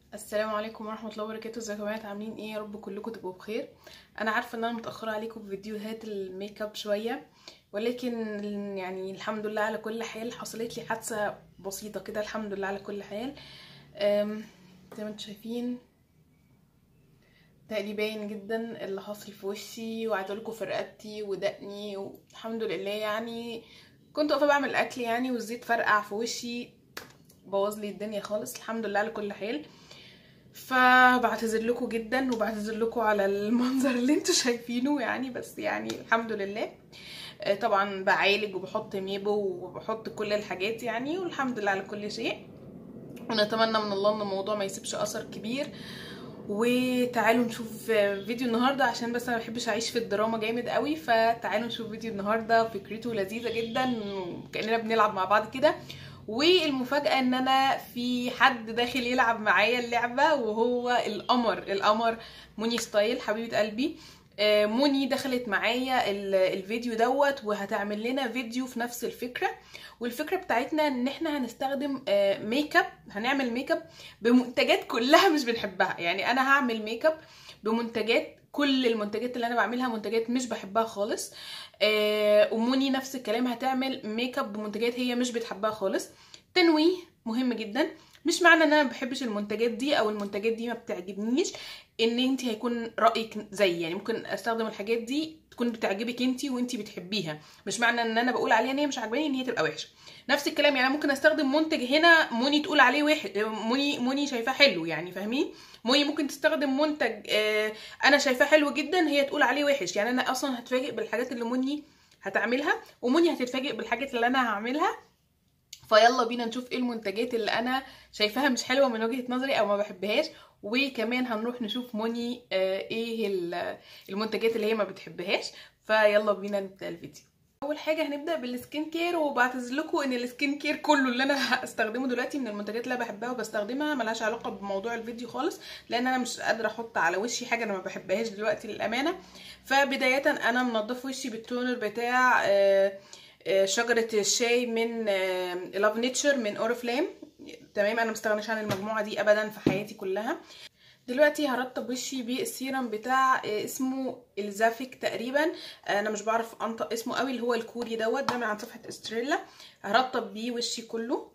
السلام عليكم ورحمه الله وبركاته ازيكم يا بنات عاملين ايه يا رب كلكم تبقوا بخير انا عارفه ان انا متاخره عليكم في فيديوهات الميك اب شويه ولكن يعني الحمد لله على كل حال حصلت لي حادثه بسيطه كده الحمد لله على كل حال أم، زي ما انتم شايفين تقلي باين جدا اللي حاصل في وشي وعايزه لكم في رقبتي ودقني والحمد لله يعني كنت واقفه بعمل اكل يعني والزيت فرقع في وشي بوظ لي الدنيا خالص الحمد لله على كل حال فبعتذر لكم جدا وبعتذر لكم على المنظر اللي انتوا شايفينه يعني بس يعني الحمد لله آه، طبعا بعالج وبحط ميبو وبحط كل الحاجات يعني والحمد لله على كل شيء ونتمنى من الله ان الموضوع ما يسيبش اثر كبير وتعالوا نشوف فيديو النهارده عشان بس انا ما بحبش اعيش في الدراما جامد قوي فتعالوا نشوف فيديو النهارده فكرته لذيذه جدا كاننا بنلعب مع بعض كده والمفاجاه ان انا في حد داخل يلعب معايا اللعبه وهو القمر القمر موني ستايل حبيبه قلبي آه، موني دخلت معايا ال- الفيديو دوت وهتعمل لنا فيديو في نفس الفكره والفكره بتاعتنا ان احنا هنستخدم آه، ميك اب هنعمل ميك اب بمنتجات كلها مش بنحبها يعني انا هعمل ميك اب بمنتجات كل المنتجات اللي انا بعملها منتجات مش بحبها خالص آه، وموني نفس الكلام هتعمل ميك اب بمنتجات هي مش بتحبها خالص تنويه مهم جدا مش معنى ان انا ما بحبش المنتجات دي او المنتجات دي ما بتعجبنيش ان انت هيكون رايك زي يعني ممكن استخدم الحاجات دي تكون بتعجبك انت وانت بتحبيها مش معنى ان انا بقول عليها ان هي مش عاجباني ان هي تبقى وحشه نفس الكلام يعني أنا ممكن استخدم منتج هنا موني تقول عليه وحش موني موني شايفاه حلو يعني فاهمين موني ممكن تستخدم منتج آه، انا شايفاه حلو جدا هي تقول عليه وحش يعني انا اصلا هتفاجئ بالحاجات اللي موني هتعملها وموني هتتفاجئ بالحاجات اللي انا هعملها فيلا بينا نشوف ايه المنتجات اللي انا شايفاها مش حلوه من وجهه نظري او ما بحبهاش وكمان هنروح نشوف موني آه، ايه ال- المنتجات اللي هي ما بتحبهاش فيلا بينا نبدا الفيديو اول حاجه هنبدا بالسكين كير وبعتذر لكم ان السكين كير كله اللي انا هستخدمه دلوقتي من المنتجات اللي انا بحبها وبستخدمها ملهاش علاقه بموضوع الفيديو خالص لان انا مش قادره احط على وشي حاجه انا ما بحبهاش دلوقتي للامانه فبدايه انا منضفه وشي بالتونر بتاع آه، آه، شجره الشاي من لاف نيتشر من اورفلام تمام انا مستغنيش عن المجموعه دي ابدا في حياتي كلها دلوقتي هرطب وشي بالسيرم بتاع آه، اسمه الزافيك تقريبا آه، انا مش بعرف انطق اسمه قوي اللي هو الكوري دوت ده من عن صفحه استريلا هرطب بيه وشي كله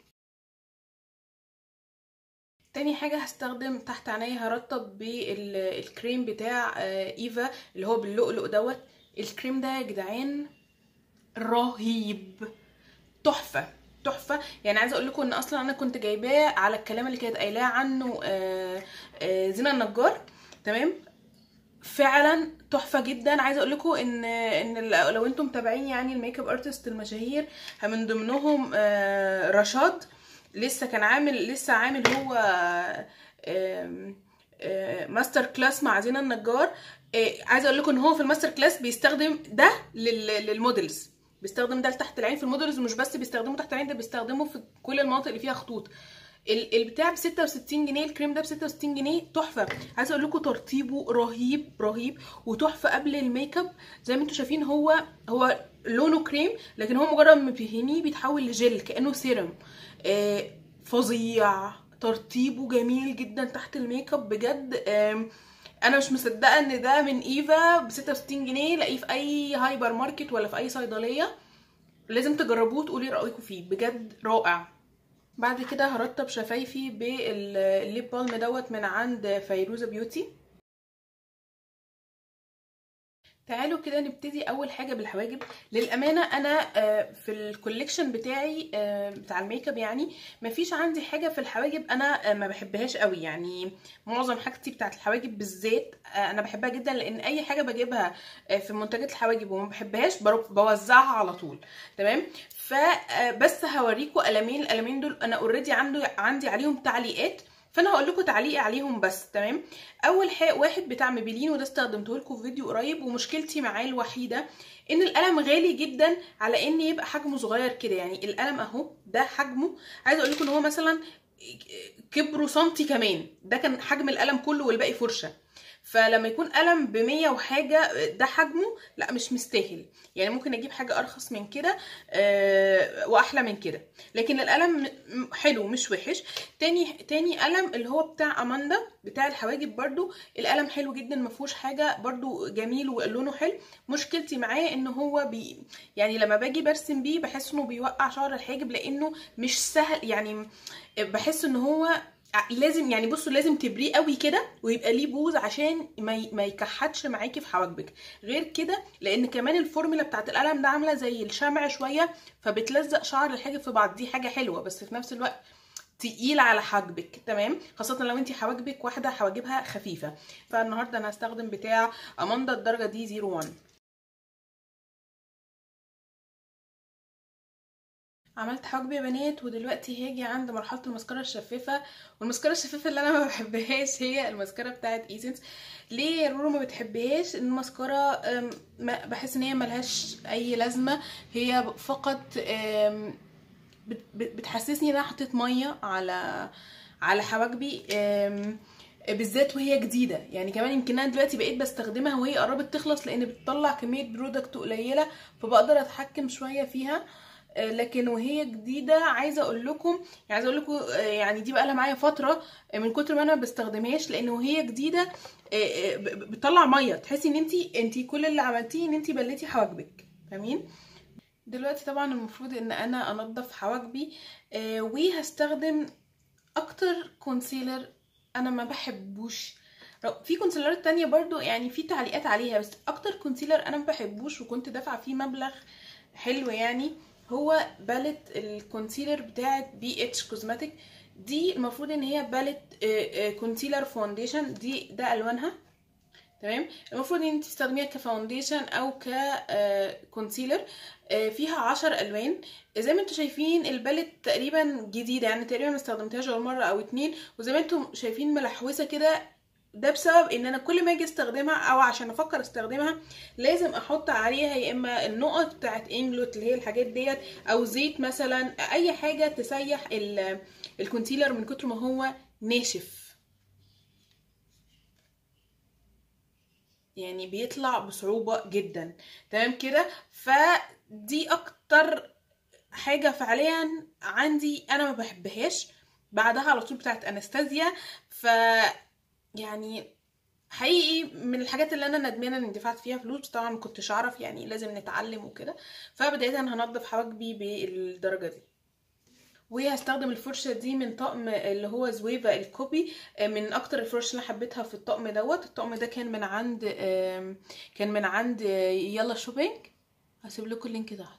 تاني حاجة هستخدم تحت عينيا هرطب بالكريم بتاع آه، ايفا اللي هو باللؤلؤ دوت الكريم ده يا جدعان رهيب تحفه تحفه يعني عايزه اقول لكم ان اصلا انا كنت جايباه على الكلام اللي كانت قايلاه عنه آه، آه، زينه النجار تمام فعلا تحفه جدا عايزه اقول لكم ان ان لو انتم متابعين يعني الميك اب ارتست المشاهير من ضمنهم آه، رشاد لسه كان عامل لسه عامل هو آم، آه، ماستر كلاس مع زينه النجار آه، عايزه اقول لكم ان هو في الماستر كلاس بيستخدم ده لل- للمودلز بيستخدم ده لتحت العين في المودلز ومش بس بيستخدمه تحت العين ده بيستخدمه في كل المناطق اللي فيها خطوط ال- البتاع ب 66 جنيه الكريم ده ب 66 جنيه تحفه عايزه اقول لكم ترطيبه رهيب رهيب وتحفه قبل الميك اب زي ما انتم شايفين هو هو لونه كريم لكن هو مجرد ما بتهنيه بيتحول لجل كانه سيرم آه فظيع ترطيبه جميل جدا تحت الميك اب بجد آم، انا مش مصدقه ان ده من ايفا ب 66 جنيه لاقيه في اي هايبر ماركت ولا في اي صيدليه لازم تجربوه وتقولي رايكم فيه بجد رائع بعد كده هرطب شفايفي بالليب بالم دوت من عند فيروزه بيوتي تعالوا كده نبتدي اول حاجه بالحواجب للامانه انا آه، في الكوليكشن بتاعي آه، بتاع الميك اب يعني مفيش عندي حاجه في الحواجب انا آه، ما بحبهاش قوي يعني معظم حاجتي بتاعت الحواجب بالذات آه، انا بحبها جدا لان اي حاجه بجيبها آه، في منتجات الحواجب وما بحبهاش بروح بوزعها على طول تمام فبس هوريكم قلمين القلمين دول انا اوريدي عندي عندي عليهم تعليقات فانا هقول لكم تعليقي عليهم بس تمام اول حاجه واحد بتاع ميبلين وده استخدمته لكم في فيديو قريب ومشكلتي معاه الوحيده ان القلم غالي جدا على ان يبقى حجمه صغير كده يعني القلم اهو ده حجمه عايزه اقول لكم ان هو مثلا كبره سنتي كمان ده كان حجم القلم كله والباقي فرشه فلما يكون قلم بمية وحاجه ده حجمه لا مش مستاهل يعني ممكن اجيب حاجه ارخص من كده آه، واحلى من كده لكن القلم م- حلو مش وحش تاني تاني قلم اللي هو بتاع اماندا بتاع الحواجب برضو القلم حلو جدا ما فيهوش حاجه برضو جميل ولونه حلو مشكلتي معاه ان هو بي يعني لما باجي برسم بيه بحس انه بيوقع شعر الحاجب لانه مش سهل يعني بحس ان هو لازم يعني بصوا لازم تبريه قوي كده ويبقى ليه بوز عشان ما ي- ما يكحتش معاكي في حواجبك غير كده لان كمان الفورمولا بتاعت القلم ده عامله زي الشمع شويه فبتلزق شعر الحاجب في بعض دي حاجه حلوه بس في نفس الوقت تقيل على حاجبك تمام خاصه لو انت حواجبك واحده حواجبها خفيفه فالنهارده انا هستخدم بتاع اماندا الدرجه دي 01 عملت حواجبي يا بنات ودلوقتي هاجي عند مرحله المسكره الشفافه والمسكره الشفافه اللي انا ما بحبهاش هي المسكره بتاعت ايسنس ليه يا رورو ما بتحبهاش المسكره أم، ما- بحس ان هي ملهاش اي لازمه هي فقط أم، بت- بت- بتحسسني ان انا حطيت ميه على على حواجبي أم، بالذات وهي جديده يعني كمان يمكن انا دلوقتي بقيت بستخدمها وهي قربت تخلص لان بتطلع كميه برودكت قليله فبقدر اتحكم شويه فيها آه، لكن وهي جديده عايزه اقول لكم يعني عايزه اقول لكم آه، يعني دي بقى لها معايا فتره آه، من كتر ما انا بستخدمهاش لان وهي جديده آه، آه، ب- ب- بتطلع ميه تحسي ان انت انت كل اللي عملتيه ان انت بليتي حواجبك فاهمين دلوقتي طبعا المفروض ان انا انضف حواجبي آه، وهستخدم اكتر كونسيلر انا ما بحبوش رو- في كونسيلرات تانية برضو يعني في تعليقات عليها بس اكتر كونسيلر انا ما بحبوش وكنت دافعه فيه مبلغ حلو يعني هو باليت الكونسيلر بتاعت بي اتش كوزماتيك دي المفروض ان هي باليت كونسيلر فاونديشن دي ده الوانها تمام المفروض ان انت تستخدميها كفاونديشن او ككونسيلر فيها عشر الوان زي ما انتم شايفين الباليت تقريبا جديده يعني تقريبا ما استخدمتهاش غير مره او اتنين وزي ما انتم شايفين ملحوسه كده ده بسبب ان انا كل ما اجي استخدمها او عشان افكر استخدمها لازم احط عليها يا اما النقط بتاعت انجلوت اللي هي الحاجات ديت او زيت مثلا اي حاجه تسيح ال- الكونسيلر من كتر ما هو ناشف يعني بيطلع بصعوبة جدا تمام كده فدي اكتر حاجة فعليا عندي انا ما بحبهاش بعدها على طول بتاعت انستازيا ف يعني حقيقي من الحاجات اللي انا ندمانه اني دفعت فيها فلوس بس طبعا ما كنتش اعرف يعني لازم نتعلم وكده فبدايه هنضف حواجبي بالدرجه دي وهستخدم الفرشه دي من طقم اللي هو زويفا الكوبي من اكتر الفرش اللي أنا حبيتها في الطقم دوت الطقم ده كان من عند آم، كان من عند يلا شوبينج هسيب لكم اللينك تحت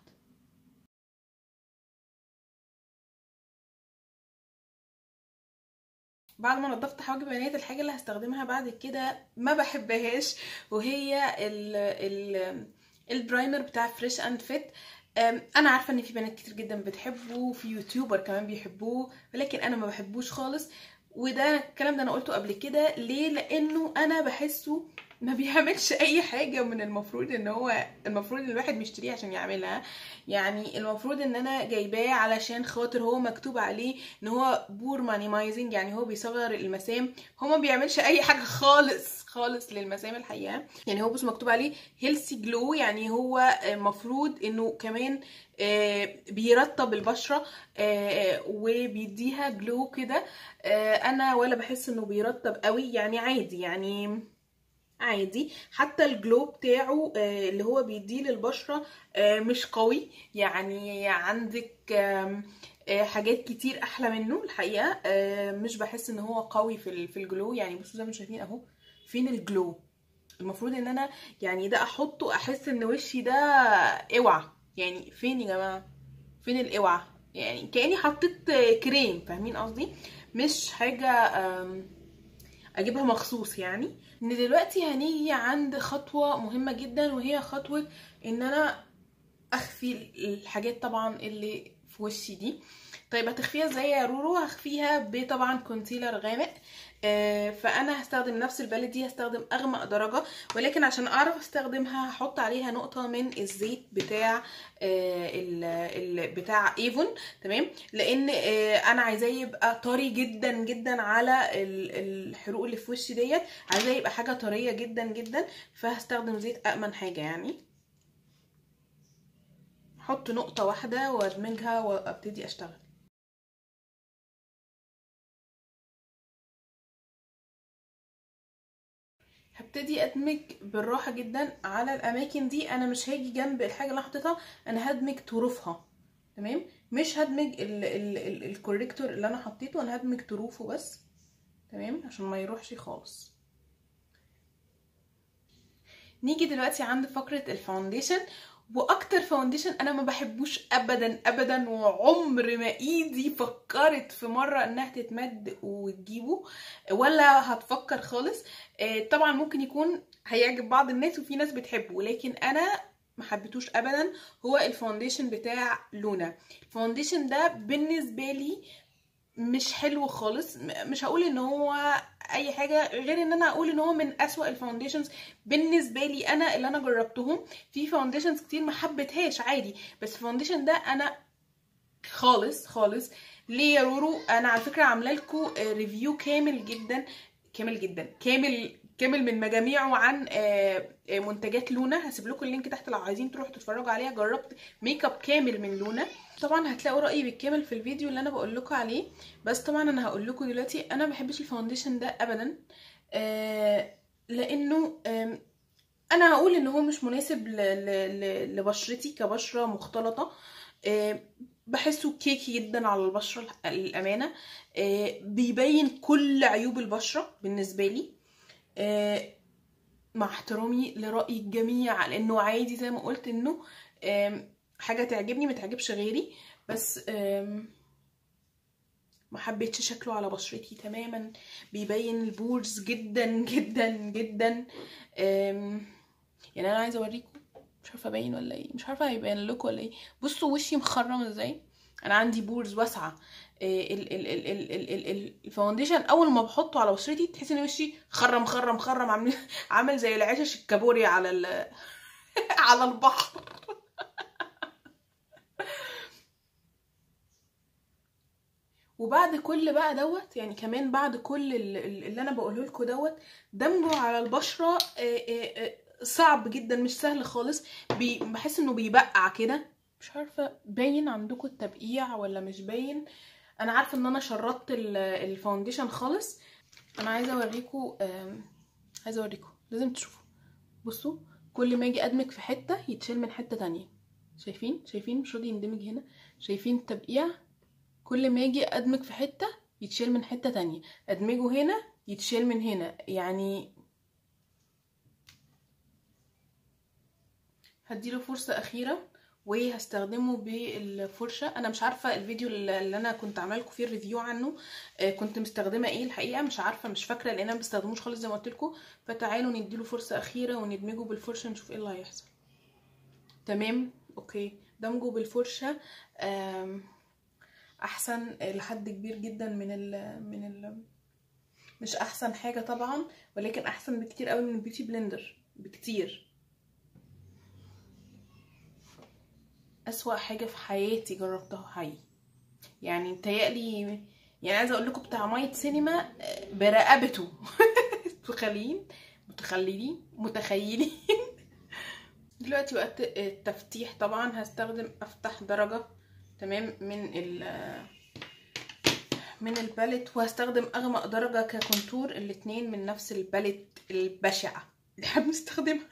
بعد ما نضفت حواجب بنات الحاجه اللي هستخدمها بعد كده ما بحبهاش وهي ال ال البرايمر بتاع فريش اند فيت انا عارفه ان في بنات كتير جدا بتحبه وفي يوتيوبر كمان بيحبوه ولكن انا ما بحبوش خالص وده الكلام ده انا قلته قبل كده ليه لانه انا بحسه ما بيعملش اي حاجه من المفروض ان هو المفروض ان الواحد مشتريه عشان يعملها يعني المفروض ان انا جايباه علشان خاطر هو مكتوب عليه ان هو بور مانيمايزنج يعني هو بيصغر المسام هو ما بيعملش اي حاجه خالص خالص للمسام الحقيقه يعني هو بص مكتوب عليه هيلثي جلو يعني هو المفروض انه كمان آه، بيرطب البشره آه، وبيديها جلو كده آه، انا ولا بحس انه بيرطب قوي يعني عادي يعني عادي حتى الجلو بتاعه آه، اللي هو بيديه للبشرة آه، مش قوي يعني عندك آم، آه، حاجات كتير احلى منه الحقيقة آه، مش بحس ان هو قوي في ال- في الجلو يعني بصوا زي ما انتم شايفين اهو فين الجلو المفروض ان انا يعني ده احطه احس ان وشي ده اوعى يعني فين يا جماعة فين الاوعى يعني كاني حطيت آه، كريم فاهمين قصدي مش حاجة آم، اجيبها مخصوص يعني ان دلوقتي هنيجي عند خطوة مهمة جدا وهي خطوة ان انا اخفي الحاجات طبعا اللي في وشي دي طيب هتخفيها ازاي يا رورو هخفيها بطبعا كونسيلر غامق آه، فانا هستخدم نفس البالت دي هستخدم اغمق درجه ولكن عشان اعرف استخدمها هحط عليها نقطه من الزيت بتاع آه، ال ال بتاع ايفون تمام لان آه، انا عايزاه يبقى طري جدا جدا على ال- الحروق اللي في وشي ديت عايزاه يبقى حاجه طريه جدا جدا فهستخدم زيت امن حاجه يعني احط نقطه واحده وادمجها وابتدي اشتغل هبتدي ادمج بالراحه جدا على الاماكن دي انا مش هاجي جنب الحاجه اللي انا حطيتها انا هدمج طروفها تمام مش هدمج ال ال ال الكوريكتور اللي انا حطيته انا هدمج طروفه بس تمام عشان ما يروحش خالص نيجي دلوقتي عند فقره الفاونديشن واكتر فاونديشن انا ما بحبوش ابدا ابدا وعمر ما ايدي فكرت في مره انها تتمد وتجيبه ولا هتفكر خالص آه، طبعا ممكن يكون هيعجب بعض الناس وفي ناس بتحبه لكن انا ما حبيتوش ابدا هو الفاونديشن بتاع لونا الفاونديشن ده بالنسبه لي مش حلو خالص م- مش هقول ان هو اي حاجه غير ان انا اقول ان هو من اسوأ الفاونديشنز بالنسبه لي انا اللي انا جربتهم في فاونديشنز كتير ما حبيتهاش عادي بس الفاونديشن ده انا خالص خالص ليه يا رورو انا على فكره عامله لكم ريفيو كامل جدا كامل جدا كامل كامل من مجاميعه عن آه، آه، منتجات لونا هسيب لكم اللينك تحت لو عايزين تروحوا تتفرجوا عليها جربت ميك اب كامل من لونا طبعا هتلاقوا رايي بالكامل في الفيديو اللي انا بقول لكم عليه بس طبعا انا هقول لكم دلوقتي انا ما بحبش الفاونديشن ده ابدا آه، لانه آم، انا هقول ان هو مش مناسب ل- ل- ل- لبشرتي كبشره مختلطه آه، بحسه كيكي جدا على البشره الامانه آه، بيبين كل عيوب البشره بالنسبه لي آه، مع احترامي لرأي الجميع لانه عادي زي ما قلت انه آم، حاجه تعجبني ما تعجبش غيري بس آم، ما حبيتش شكله على بشرتي تماما بيبين البورز جدا جدا جدا آم، يعني انا عايزه اوريكم مش عارفه ابين ولا ايه مش عارفه هيبين لكم ولا ايه بصوا وشي مخرم ازاي انا عندي بورز واسعه إيه ال ال ال ال ال ال ال الفاونديشن اول ما بحطه على بشرتي تحس ان وشي خرم خرم خرم عامل عامل زي العشش الكابوري على ال على البحر وبعد كل بقى دوت يعني كمان بعد كل ال- ال- اللي انا بقوله لكم دوت دمجه على البشره آه، آه، آه، صعب جدا مش سهل خالص بي- بحس انه بيبقع كده مش عارفه باين عندكم التبقيع ولا مش باين انا عارفه ان انا شرطت ال- الفاونديشن خالص انا عايزه اوريكم آم، عايزه اوريكم لازم تشوفوا بصوا كل ما اجي ادمج في حته يتشال من حته تانية شايفين شايفين مش راضي يندمج هنا شايفين التبقيع كل ما اجي ادمج في حته يتشال من حته تانية ادمجه هنا يتشال من هنا يعني هديله فرصه اخيره وهستخدمه بالفرشه انا مش عارفه الفيديو اللي انا كنت عامله لكم فيه الريفيو عنه آه، كنت مستخدمه ايه الحقيقه مش عارفه مش فاكره لان انا ما بستخدموش خالص زي ما قلت لكم فتعالوا نديله فرصه اخيره وندمجه بالفرشه نشوف ايه اللي هيحصل تمام اوكي دمجه بالفرشه آم، احسن لحد كبير جدا من ال من ال مش احسن حاجه طبعا ولكن احسن بكتير قوي من البيوتي بلندر بكتير اسوأ حاجه في حياتي جربتها حقيقي يعني متهيألي يعني عايزه اقول لكم بتاع مايت سينما آه، برقبته متخيلين متخيلين متخيلين دلوقتي وقت التفتيح طبعا هستخدم افتح درجه تمام من ال من الباليت وهستخدم اغمق درجه ككونتور الاتنين من نفس الباليت البشعه اللي احنا بنستخدمها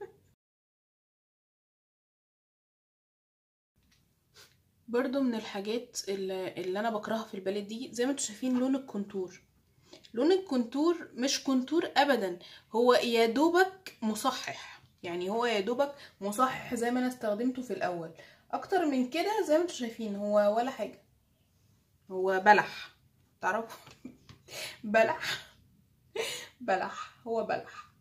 برضو من الحاجات اللي, اللي انا بكرهها في الباليت دي زي ما انتم شايفين لون الكونتور لون الكونتور مش كونتور ابدا هو يا دوبك مصحح يعني هو يا دوبك مصحح زي ما انا استخدمته في الاول اكتر من كده زي ما انتم شايفين هو ولا حاجه هو بلح تعرفوا بلح بلح هو بلح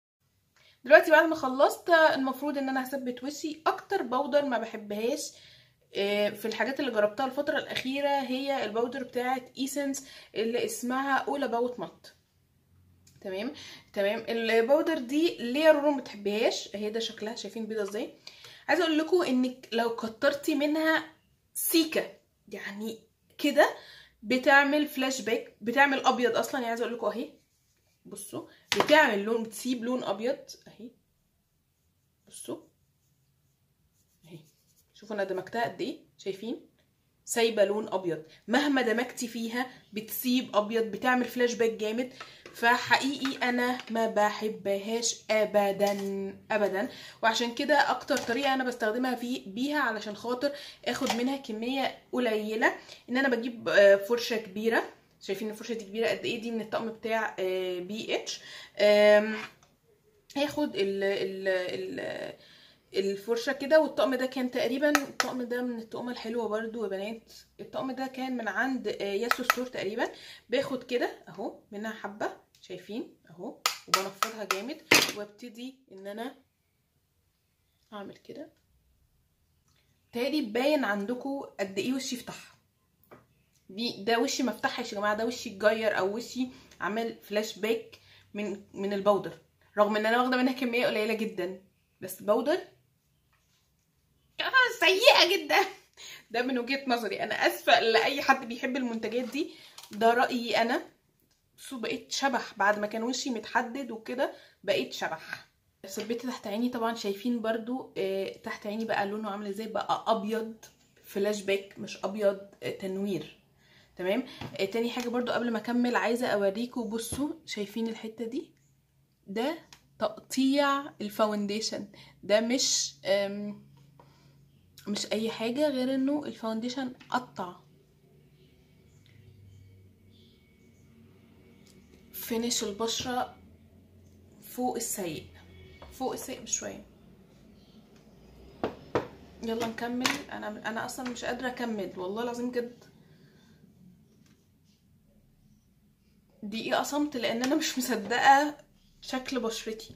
دلوقتي بعد ما خلصت المفروض ان انا هثبت وشي اكتر بودر ما بحبهاش آه، في الحاجات اللي جربتها الفترة الأخيرة هي الباودر بتاعة ايسنس اللي اسمها اول اباوت مات تمام تمام الباودر دي ليه يا رورو ما بتحبيهاش اهي ده شكلها شايفين بيضه ازاي عايزه اقول لكم انك لو كترتي منها سيكه يعني كده بتعمل فلاش باك بتعمل ابيض اصلا يعني عايزه اقول لكم اهي بصوا بتعمل لون بتسيب لون ابيض اهي بصوا اهي شوفوا انا دمجتها قد ايه شايفين سايبه لون ابيض مهما دمجتي فيها بتسيب ابيض بتعمل فلاش باك جامد فحقيقي انا ما بحبهاش ابدا ابدا وعشان كده اكتر طريقه انا بستخدمها في بيها علشان خاطر اخد منها كميه قليله ان انا بجيب آه، فرشه كبيره شايفين الفرشه دي كبيره قد ايه دي من الطقم بتاع بي اتش هاخد ال ال ال الفرشه كده والطقم ده كان تقريبا الطقم ده من الطقمه الحلوه برضو يا بنات الطقم ده كان من عند آه، ياسو ستور تقريبا باخد كده اهو منها حبه شايفين اهو وبنفضها جامد وابتدي ان انا اعمل كده تاني باين عندكم قد ايه وشي فتح دي ده وشي ما فتحش يا جماعه ده وشي اتجير او وشي عمل فلاش باك من من البودر رغم ان انا واخده منها كميه قليله جدا بس بودر آه، سيئه جدا ده من وجهه نظري انا اسفه لاي حد بيحب المنتجات دي ده رايي انا بصوا بقيت شبح بعد ما كان وشي متحدد وكده بقيت شبح صبيت تحت عيني طبعا شايفين برضو آه، تحت عيني بقى لونه عامل ازاي بقى ابيض فلاش باك مش ابيض آه، تنوير تمام آه، تاني حاجه برضو قبل ما اكمل عايزه اوريكم بصوا شايفين الحته دي ده تقطيع الفاونديشن ده مش أم، مش اي حاجه غير انه الفاونديشن قطع فينش البشره فوق السيء فوق السيء بشويه يلا نكمل انا انا اصلا مش قادره اكمل والله العظيم جد دقيقه صمت لان انا مش مصدقه شكل بشرتي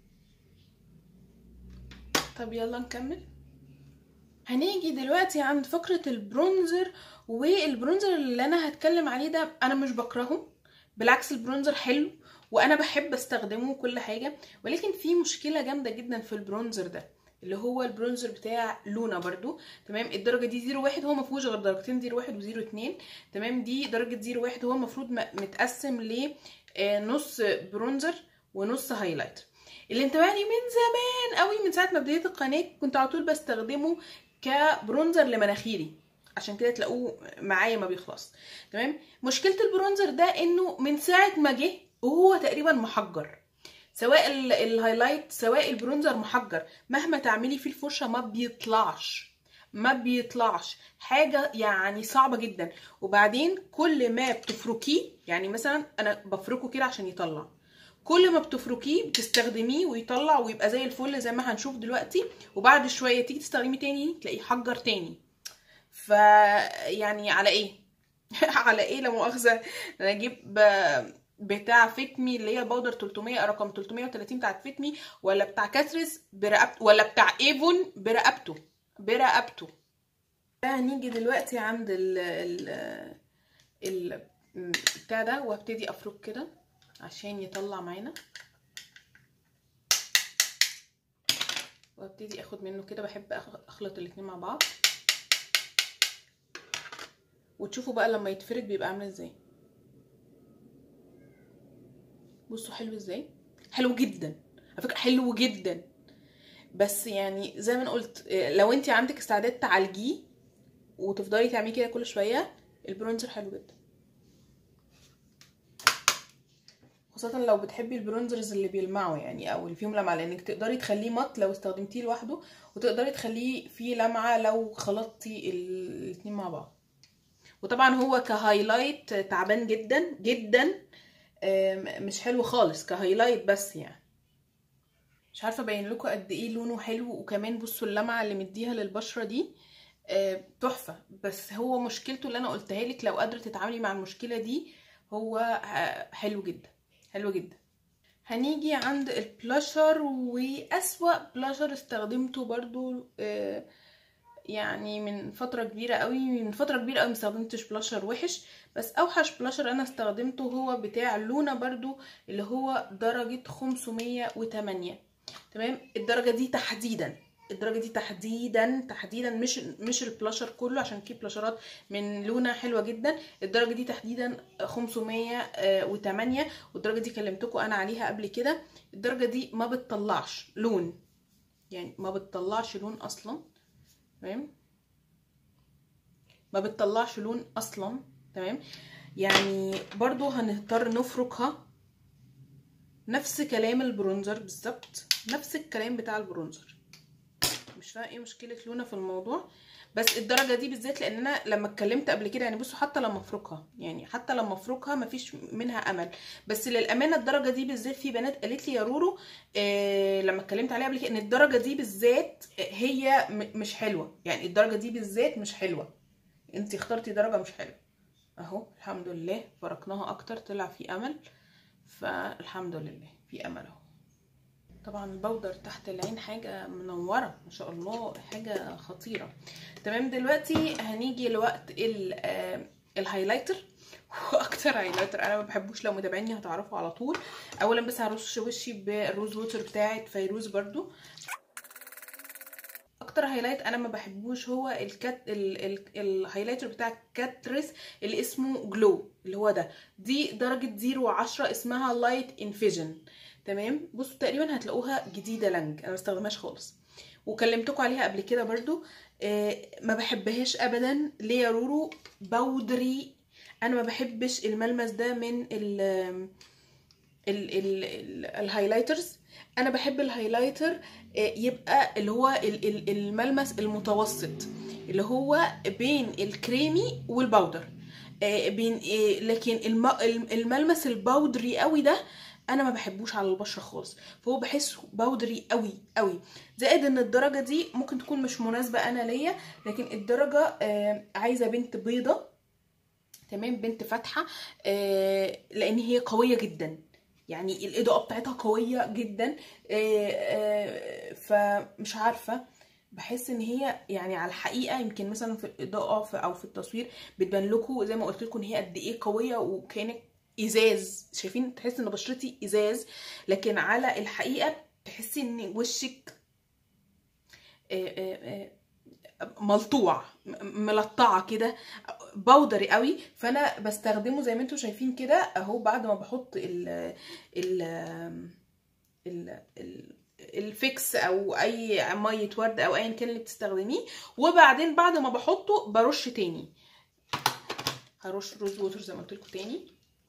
طب يلا نكمل هنيجي دلوقتي عند فقرة البرونزر والبرونزر اللي انا هتكلم عليه ده انا مش بكرهه بالعكس البرونزر حلو وانا بحب استخدمه وكل حاجة ولكن في مشكلة جامدة جدا في البرونزر ده اللي هو البرونزر بتاع لونا برضو تمام الدرجه دي زيرو واحد هو مفيهوش غير درجتين زيرو واحد وزيرو اتنين تمام دي درجه زيرو واحد هو المفروض م- متقسم ل آه، نص برونزر ونص هايلايتر اللي انتبهني من زمان قوي من ساعه ما بديت القناه كنت على طول بستخدمه كبرونزر لمناخيري عشان كده تلاقوه معايا ما بيخلص تمام مشكله البرونزر ده انه من ساعه ما جه وهو تقريبا محجر سواء ال- الهايلايت سواء البرونزر محجر مهما تعملي فيه الفرشه ما بيطلعش ما بيطلعش حاجة يعني صعبة جدا وبعدين كل ما بتفركيه يعني مثلا انا بفركه كده عشان يطلع كل ما بتفركيه بتستخدميه ويطلع ويبقى زي الفل زي ما هنشوف دلوقتي وبعد شوية تيجي تستخدميه تاني تلاقيه حجر تاني ف يعني على ايه على ايه لا مؤاخذة انا اجيب ب- بتاع فيتمي اللي هي باودر 300 رقم 330 بتاعت فيتمي ولا بتاع كاتريس برقبته ولا بتاع ايفون برقبته برقبته هنيجي دلوقتي عند ال ال ال بتاع ده وابتدي افرك كده عشان يطلع معانا وابتدي اخد منه كده بحب أخ- اخلط الاتنين مع بعض وتشوفوا بقى لما يتفرك بيبقى عامل ازاي بصوا حلو ازاي حلو جدا على فكره حلو جدا بس يعني زي ما انا قلت إيه، لو انت عندك استعداد تعالجيه وتفضلي تعملي كده كل شويه البرونزر حلو جدا خاصة لو بتحبي البرونزرز اللي بيلمعوا يعني او اللي فيهم لمعة لانك تقدري تخليه مط لو استخدمتيه لوحده وتقدري تخليه فيه لمعة لو خلطتي ال- الاتنين مع بعض وطبعا هو كهايلايت تعبان جدا جدا آم، مش حلو خالص كهايلايت بس يعني مش عارفه ابين لكم قد ايه لونه حلو وكمان بصوا اللمعه اللي مديها للبشره دي آه، تحفه بس هو مشكلته اللي انا قلتها لك لو قادره تتعاملي مع المشكله دي هو آه، حلو جدا حلو جدا هنيجي عند البلاشر واسوا بلاشر استخدمته برضو آه، يعني من فتره كبيره قوي من فتره كبيره قوي مستخدمتش بلاشر وحش بس اوحش بلاشر انا استخدمته هو بتاع لونا برضو اللي هو درجه 508 تمام الدرجه دي تحديدا الدرجه دي تحديدا تحديدا مش مش البلاشر كله عشان في بلاشرات من لونا حلوه جدا الدرجه دي تحديدا 508 والدرجه دي كلمتكم انا عليها قبل كده الدرجه دي ما بتطلعش لون يعني ما بتطلعش لون اصلا تمام ما بتطلعش لون اصلا تمام يعني برضو هنضطر نفركها نفس كلام البرونزر بالظبط نفس الكلام بتاع البرونزر مش فاهمه ايه مشكله لونا في الموضوع بس الدرجه دي بالذات لان انا لما اتكلمت قبل كده يعني بصوا حتى لما افركها يعني حتى لما افركها مفيش منها امل بس للامانه الدرجه دي بالذات في بنات قالت لي يا رورو آه لما اتكلمت عليها قبل كده ان الدرجه دي بالذات هي مش حلوه يعني الدرجه دي بالذات مش حلوه انت اخترتي درجه مش حلوه اهو الحمد لله فركناها اكتر طلع في امل فالحمد لله في امل اهو طبعا البودر تحت العين حاجة منورة ما شاء الله حاجة خطيرة تمام دلوقتي هنيجي لوقت الهايلايتر واكتر هايلايتر انا ما بحبوش لو متابعيني هتعرفوا على طول اولا بس هرش وشي بالروز ووتر بتاعت فيروز برضو اكتر هايلايت انا ما بحبوش هو الكات الهايلايتر بتاع كاتريس اللي اسمه جلو اللي هو ده دي درجه 0 و10 اسمها لايت انفيجن تمام بصوا تقريبا هتلاقوها جديده لانج انا ما بستخدمهاش خالص وكلمتكم عليها قبل كده برضو آه ما بحبهاش ابدا ليه يا رورو بودري انا ما بحبش الملمس ده من ال ال ال الهايلايترز انا بحب الهايلايتر يبقى اللي هو الملمس المتوسط اللي هو بين الكريمي والباودر بين لكن الملمس الباودري قوي ده انا ما بحبوش على البشره خالص فهو بحسه باودري قوي قوي زائد ان الدرجه دي ممكن تكون مش مناسبه انا ليا لكن الدرجه عايزه بنت بيضه تمام بنت فاتحه لان هي قويه جدا يعني الاضاءه بتاعتها قويه جدا فمش عارفه بحس ان هي يعني على الحقيقه يمكن مثلا في الاضاءه في او في التصوير بتبان لكم زي ما قلت لكم ان هي قد ايه قويه وكانك ازاز شايفين تحس ان بشرتي ازاز لكن على الحقيقه تحسي ان وشك ملطوع ملطعه كده بودري قوي فانا بستخدمه زي ما انتم شايفين كده اهو بعد ما بحط ال ال ال, ال الفيكس او اي ميه ورد او ايا كان اللي بتستخدميه وبعدين بعد ما بحطه برش تاني هرش روز ووتر زي ما قلت لكم تاني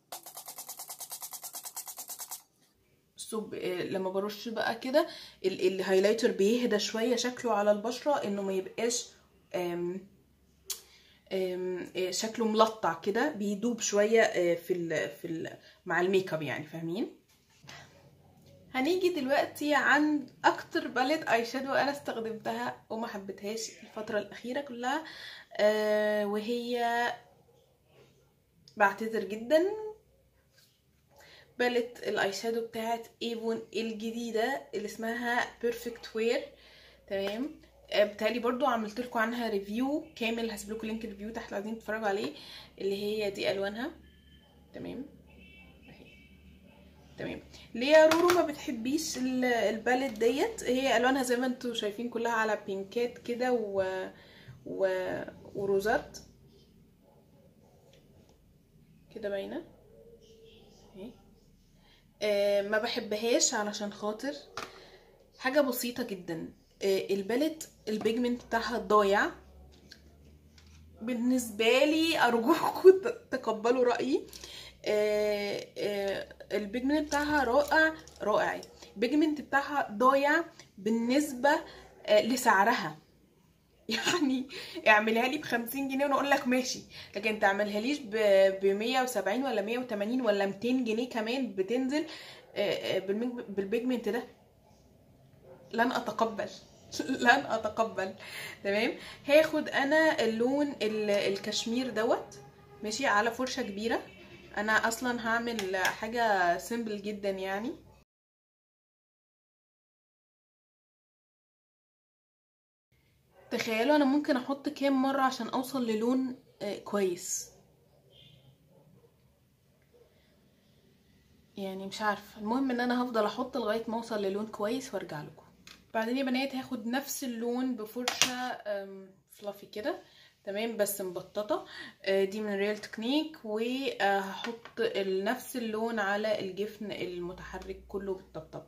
الصب لما برش بقى كده الهايلايتر بيهدى شويه شكله على البشره انه ما يبقاش أم أم شكله ملطع كده بيدوب شويه في ال في ال مع الميك اب يعني فاهمين هنيجي دلوقتي عند اكتر باليت اي شادو انا استخدمتها وما حبيتهاش الفتره الاخيره كلها أه وهي بعتذر جدا باليت الاي شادو بتاعت ايفون الجديده اللي اسمها بيرفكت وير تمام بتهيألي برضو عملت لكم عنها ريفيو كامل هسيب لكم لينك الريفيو تحت لو عايزين تتفرجوا عليه اللي هي دي الوانها تمام تمام ليه يا رورو ما بتحبيش الباليت ديت هي الوانها زي ما انتم شايفين كلها على بينكات كده و... و... وروزات كده باينه اهي آه ما بحبهاش علشان خاطر حاجه بسيطه جدا آه الباليت البيجمنت بتاعها ضايع بالنسبه لي ارجوكم تقبلوا رايي آه آه البيجمنت بتاعها رائع رائع البيجمنت بتاعها ضايع بالنسبه آه لسعرها يعني اعملها لي ب 50 جنيه وانا اقول لك ماشي لكن تعملها ليش ب 170 ولا 180 ولا 200 جنيه كمان بتنزل بالبيجمنت ده لن اتقبل لن اتقبل تمام هاخد انا اللون الكشمير دوت ماشي على فرشه كبيره انا اصلا هعمل حاجه سيمبل جدا يعني تخيلوا انا ممكن احط كام مرة عشان اوصل للون آه، كويس يعني مش عارفه المهم ان انا هفضل احط لغايه ما اوصل للون كويس وارجع لكم بعدين يا بنات هاخد نفس اللون بفرشه فلافي كده تمام بس مبططه آه، دي من ريال تكنيك وهحط نفس اللون على الجفن المتحرك كله بالطبطبه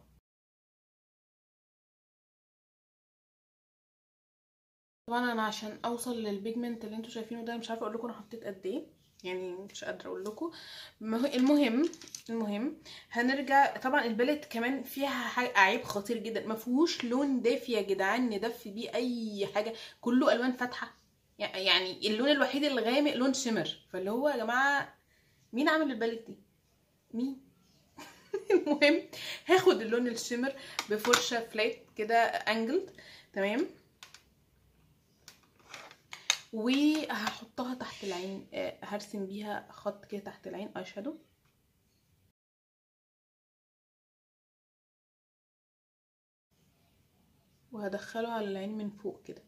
طبعا انا عشان اوصل للبيجمنت اللي انتوا شايفينه ده مش عارفه اقول لكم انا حطيت قد ايه يعني مش قادره اقول لكم المهم المهم هنرجع طبعا البلت كمان فيها حاجة عيب خطير جدا ما فيهوش لون دافي يا جدعان ندفي بيه اي حاجه كله الوان فاتحه يعني اللون الوحيد الغامق لون شمر فاللي هو يا جماعه مين عامل البلت دي مين المهم هاخد اللون الشمر بفرشه فلات كده انجلد تمام وهحطها تحت العين آه، هرسم بيها خط كده تحت العين اي شادو وهدخله على العين من فوق كده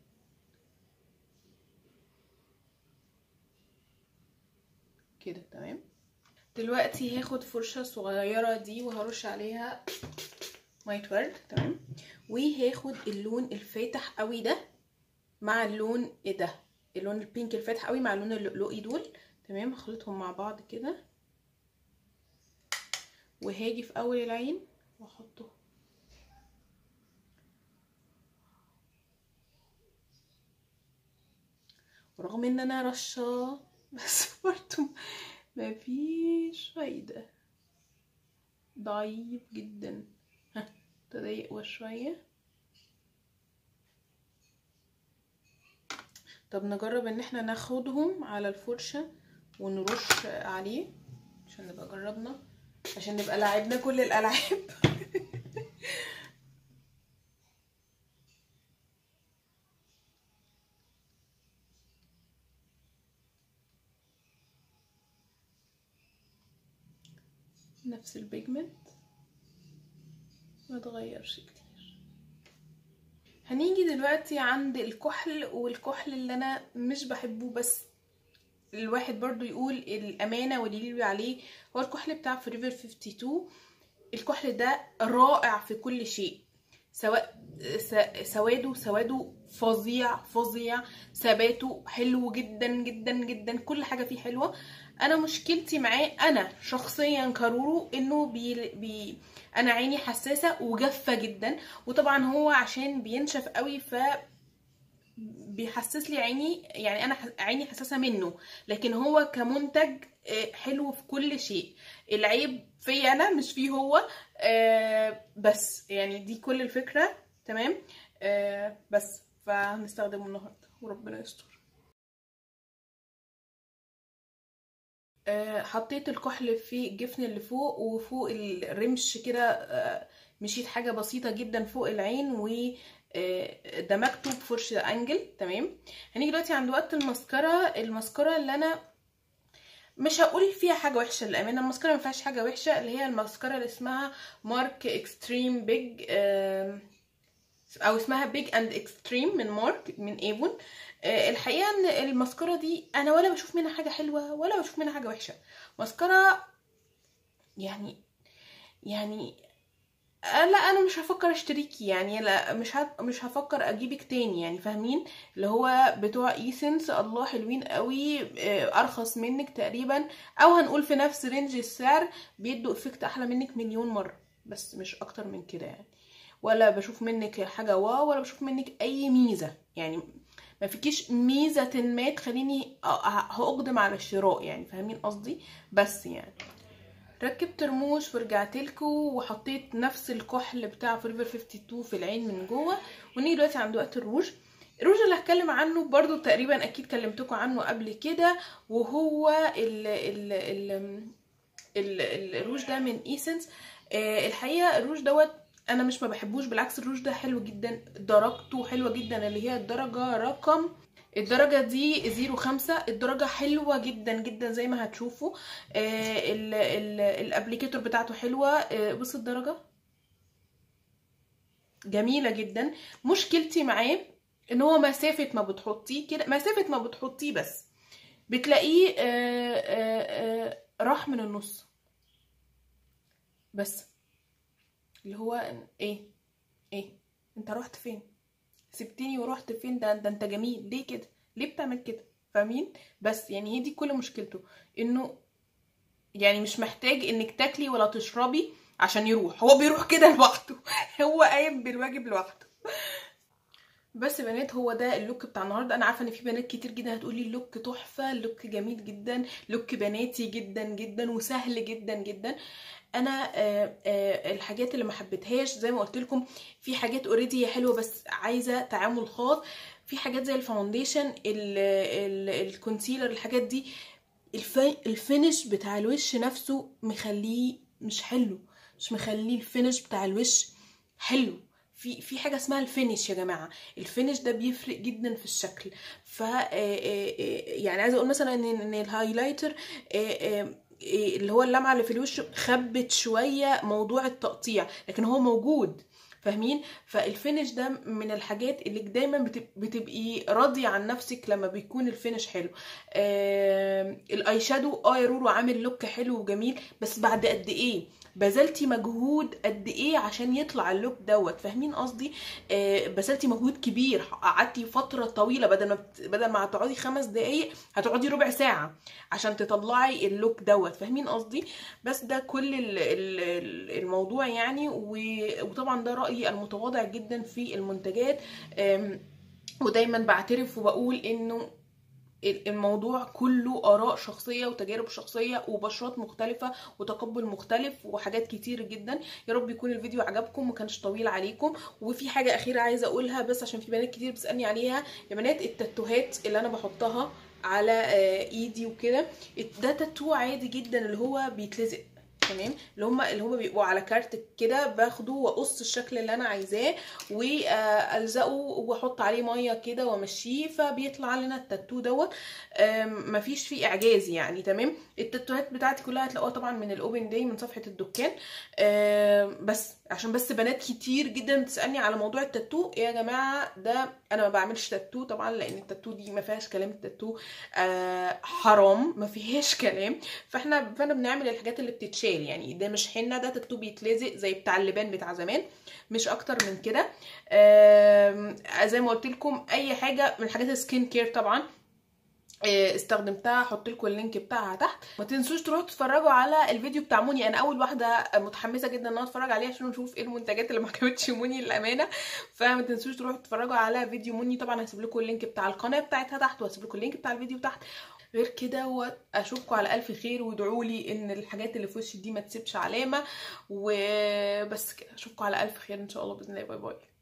كده تمام دلوقتي هاخد فرشة صغيرة دي وهرش عليها وايت ورد تمام وهاخد اللون الفاتح قوي ده مع اللون ايه ده اللون البينك الفاتح قوي مع اللون اللؤلؤي دول تمام هخلطهم مع بعض كده وهاجي في اول العين واحطه ورغم ان انا رشاه بس برضو مفيش فايدة ضعيف جدا ها تضايق شوية طب نجرب ان احنا ناخدهم على الفرشة ونرش عليه عشان نبقى جربنا عشان نبقى لعبنا كل الالعاب نفس البيجمنت ما اتغيرش كتير هنيجي دلوقتي عند الكحل والكحل اللي انا مش بحبه بس الواحد برضو يقول الامانه واللي يلوي عليه هو الكحل بتاع فريفر 52 الكحل ده رائع في كل شيء سواء سواده سواده فظيع فظيع ثباته حلو جدا جدا جدا كل حاجه فيه حلوه انا مشكلتي معاه انا شخصيا كرورو انه بي, بي انا عيني حساسه وجافه جدا وطبعا هو عشان بينشف قوي ف بيحسس لي عيني يعني انا عيني حساسه منه لكن هو كمنتج حلو في كل شيء العيب فيا انا مش فيه هو بس يعني دي كل الفكره تمام بس فهنستخدمه النهارده وربنا يستر حطيت الكحل في الجفن اللي فوق وفوق الرمش كده مشيت حاجه بسيطه جدا فوق العين و دمجته بفرشه انجل تمام هنيجي دلوقتي عند وقت المسكره المسكره اللي انا مش هقول فيها حاجه وحشه للامانه المسكره ما فيهاش حاجه وحشه اللي هي المسكره اللي اسمها مارك اكستريم بيج او اسمها بيج اند اكستريم من مارك من ايفون الحقيقه ان المسكره دي انا ولا بشوف منها حاجه حلوه ولا بشوف منها حاجه وحشه مسكره يعني يعني لا انا مش هفكر اشتريكي يعني لا مش هت... مش هفكر اجيبك تاني يعني فاهمين اللي هو بتوع ايسنس الله حلوين قوي ارخص منك تقريبا او هنقول في نفس رينج السعر بيدوا افكت احلى منك مليون مره بس مش اكتر من كده يعني ولا بشوف منك حاجه واو ولا بشوف منك اي ميزه يعني ما فيكيش ميزه ما تخليني هاقدم على الشراء يعني فاهمين قصدي بس يعني ركبت رموش ورجعت لكم وحطيت نفس الكحل بتاع فريفر 52 في العين من جوه ونيجي دلوقتي عند وقت الروج الروج اللي هتكلم عنه برضو تقريبا اكيد كلمتكم عنه قبل كده وهو ال ال ال ال الروج ده من ايسنس آه الحقيقه الروج دوت انا مش ما بحبوش بالعكس الروج ده حلو جدا درجته حلوه جدا اللي هي الدرجه رقم الدرجة دي زيرو خمسة الدرجة حلوة جدا جدا زي ما هتشوفوا آه الابليكيتور بتاعته حلوة آه بص الدرجة جميلة جدا مشكلتي معاه ان هو مسافه ما بتحطيه كده مسافه ما بتحطيه بس بتلاقيه آه، آه، آه، راح من النص بس اللي هو ايه ايه انت رحت فين سبتني ورحت فين ده, ده انت جميل ليه كده ليه بتعمل كده فاهمين بس يعني هي دي كل مشكلته انه يعني مش محتاج انك تاكلي ولا تشربي عشان يروح هو بيروح كده لوحده هو قايم بالواجب لوحده بس يا بنات هو ده اللوك بتاع النهارده انا عارفه ان في بنات كتير جدا هتقولي اللوك تحفه اللوك جميل جدا لوك بناتي جدا جدا وسهل جدا جدا انا آه آه الحاجات اللي ما حبيتهاش زي ما قلت لكم في حاجات اوريدي هي حلوه بس عايزه تعامل خاص في حاجات زي الفاونديشن ال- ال- الكونسيلر الحاجات دي الف- الفينش بتاع الوش نفسه مخليه مش حلو مش مخليه الفينش بتاع الوش حلو في في حاجه اسمها الفينش يا جماعه الفينش ده بيفرق جدا في الشكل ف آه، آه، آه، يعني عايزه اقول مثلا ان ان الهايلايتر آه، آه، آه، اللي هو اللمعه اللي في الوش خبت شويه موضوع التقطيع لكن هو موجود فاهمين فالفينش ده من الحاجات اللي دايما بتب- بتبقي راضيه عن نفسك لما بيكون الفينش حلو آه الاي شادو اه يا رورو عامل لوك حلو وجميل بس بعد قد ايه بذلتي مجهود قد ايه عشان يطلع اللوك دوت فاهمين قصدي آه بذلتي مجهود كبير قعدتي فتره طويله بدل ما بت- بدل ما هتقعدي خمس دقايق هتقعدي ربع ساعه عشان تطلعي اللوك دوت فاهمين قصدي بس ده كل ال- ال- ال- الموضوع يعني و- وطبعا ده رايي المتواضع جدا في المنتجات آم، ودايما بعترف وبقول انه الموضوع كله اراء شخصيه وتجارب شخصيه وبشرات مختلفه وتقبل مختلف وحاجات كتير جدا يا رب يكون الفيديو عجبكم ما كانش طويل عليكم وفي حاجه اخيره عايزه اقولها بس عشان في بنات كتير بتسالني عليها يا بنات التاتوهات اللي انا بحطها على آه، ايدي وكده ده تاتو عادي جدا اللي هو بيتلزق تمام اللي هم اللي هم بيبقوا على كارت كده باخده واقص الشكل اللي انا عايزاه والزقه واحط عليه ميه كده وامشيه فبيطلع لنا التاتو دوت آم، مفيش فيه اعجاز يعني تمام التاتوهات بتاعتي كلها هتلاقوها طبعا من الاوبن داي من صفحه الدكان آم، بس عشان بس بنات كتير جدا بتسالني على موضوع التاتو يا جماعه ده انا ما بعملش تاتو طبعا لان التاتو دي ما فيهاش كلام التاتو آه، حرام ما فيهاش كلام فاحنا فانا بنعمل الحاجات اللي بتتشال يعني ده مش حنه ده تاتو بيتلزق زي بتاع اللبان بتاع زمان مش اكتر من كده آم، زي ما قلت لكم اي حاجه من حاجات السكين كير طبعا آه، استخدمتها هحط لكم اللينك بتاعها تحت ما تنسوش تروحوا تتفرجوا على الفيديو بتاع موني انا اول واحده متحمسه جدا ان انا اتفرج عليه عشان نشوف ايه المنتجات اللي ما عجبتش موني للامانه فما تنسوش تروحوا تتفرجوا على فيديو موني طبعا هسيب لكم اللينك بتاع القناه بتاعتها تحت وهسيب لكم اللينك بتاع الفيديو تحت غير كده واشوفكم على الف خير وادعوا لي ان الحاجات اللي في وشي دي ما تسيبش علامه وبس كده اشوفكم على الف خير ان شاء الله باذن الله باي باي